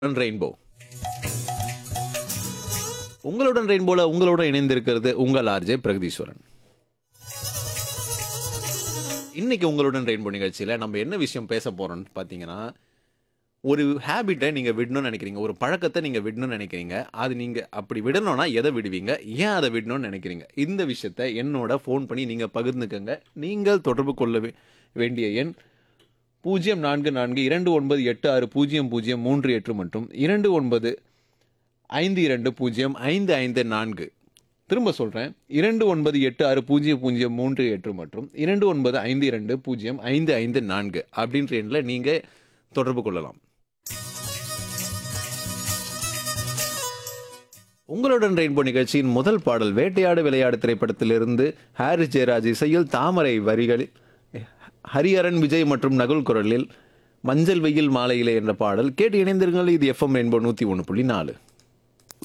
rainbow உங்களுடன் ரெயின்போல உங்களோட இணைந்திருக்கிறது உங்கள் ஆர்ஜே பிரகதீஸ்வரன் இன்னைக்கு உங்களுடன் ரெயின்போ நிகழ்ச்சியில் நம்ம என்ன விஷயம் பேச போறோம்னு பார்த்தீங்கன்னா ஒரு ஹேபிட்டை நீங்கள் விடணும்னு நினைக்கிறீங்க ஒரு பழக்கத்தை நீங்கள் விடணும்னு நினைக்கிறீங்க அது நீங்கள் அப்படி விடணும்னா எதை விடுவீங்க ஏன் அதை விடணும்னு நினைக்கிறீங்க இந்த விஷயத்தை என்னோட ஃபோன் பண்ணி நீங்கள் பகிர்ந்துக்கங்க நீங்கள் தொடர்பு கொள்ள வே- வேண்டிய எண் பூஜ்ஜியம் நான்கு நான்கு இரண்டு ஒன்பது எட்டு ஆறு பூஜ்ஜியம் பூஜ்ஜியம் மூன்று எட்டு மற்றும் இரண்டு ஒன்பது ஐந்து இரண்டு பூஜ்ஜியம் ஐந்து ஐந்து நான்கு திரும்ப சொல்கிறேன் இரண்டு ஒன்பது எட்டு ஆறு பூஜ்ஜியம் பூஜ்ஜியம் மூன்று எட்டு மற்றும் இரண்டு ஒன்பது ஐந்து இரண்டு பூஜ்ஜியம் ஐந்து ஐந்து நான்கு அப்படின்ற எண்ணில் நீங்கள் தொடர்பு கொள்ளலாம் உங்களுடன் ரெயின்போ நிகழ்ச்சியின் முதல் பாடல் வேட்டையாடு விளையாடு திரைப்படத்திலிருந்து ஹாரிஸ் ஜெயராஜ் இசையில் தாமரை வரிகளில் ஹரிஹரன் விஜய் மற்றும் நகுல் குரலில் மஞ்சள் வெயில் மாலையிலே என்ற பாடல் கேட்டு இணைந்திருங்கள் இது எஃப்எம் ரெயின்போ நூற்றி ஒன்று புள்ளி நாலு